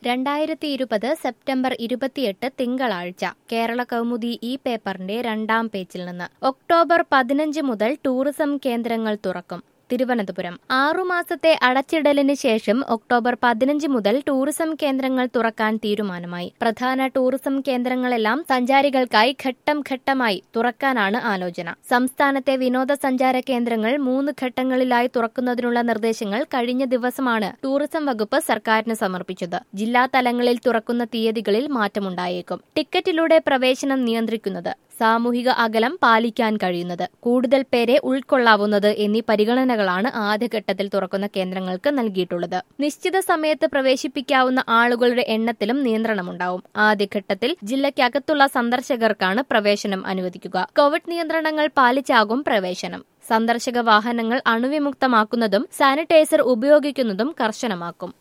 രണ്ടായിരത്തി ഇരുപത് സെപ്റ്റംബർ ഇരുപത്തിയെട്ട് തിങ്കളാഴ്ച കേരള കൗമുദി ഈ പേപ്പറിന്റെ രണ്ടാം പേജിൽ നിന്ന് ഒക്ടോബർ പതിനഞ്ച് മുതൽ ടൂറിസം കേന്ദ്രങ്ങൾ തുറക്കും തിരുവനന്തപുരം ആറുമാസത്തെ അടച്ചിടലിന് ശേഷം ഒക്ടോബർ പതിനഞ്ച് മുതൽ ടൂറിസം കേന്ദ്രങ്ങൾ തുറക്കാൻ തീരുമാനമായി പ്രധാന ടൂറിസം കേന്ദ്രങ്ങളെല്ലാം സഞ്ചാരികൾക്കായി ഘട്ടം ഘട്ടമായി തുറക്കാനാണ് ആലോചന സംസ്ഥാനത്തെ വിനോദസഞ്ചാര കേന്ദ്രങ്ങൾ മൂന്ന് ഘട്ടങ്ങളിലായി തുറക്കുന്നതിനുള്ള നിർദ്ദേശങ്ങൾ കഴിഞ്ഞ ദിവസമാണ് ടൂറിസം വകുപ്പ് സർക്കാരിന് സമർപ്പിച്ചത് ജില്ലാ തലങ്ങളിൽ തുറക്കുന്ന തീയതികളിൽ മാറ്റമുണ്ടായേക്കും ടിക്കറ്റിലൂടെ പ്രവേശനം നിയന്ത്രിക്കുന്നത് സാമൂഹിക അകലം പാലിക്കാൻ കഴിയുന്നത് കൂടുതൽ പേരെ ഉൾക്കൊള്ളാവുന്നത് എന്നീ പരിഗണനകളാണ് ആദ്യഘട്ടത്തിൽ തുറക്കുന്ന കേന്ദ്രങ്ങൾക്ക് നൽകിയിട്ടുള്ളത് നിശ്ചിത സമയത്ത് പ്രവേശിപ്പിക്കാവുന്ന ആളുകളുടെ എണ്ണത്തിലും നിയന്ത്രണമുണ്ടാവും ആദ്യഘട്ടത്തിൽ ജില്ലയ്ക്കകത്തുള്ള സന്ദർശകർക്കാണ് പ്രവേശനം അനുവദിക്കുക കോവിഡ് നിയന്ത്രണങ്ങൾ പാലിച്ചാകും പ്രവേശനം സന്ദർശക വാഹനങ്ങൾ അണുവിമുക്തമാക്കുന്നതും സാനിറ്റൈസർ ഉപയോഗിക്കുന്നതും കർശനമാക്കും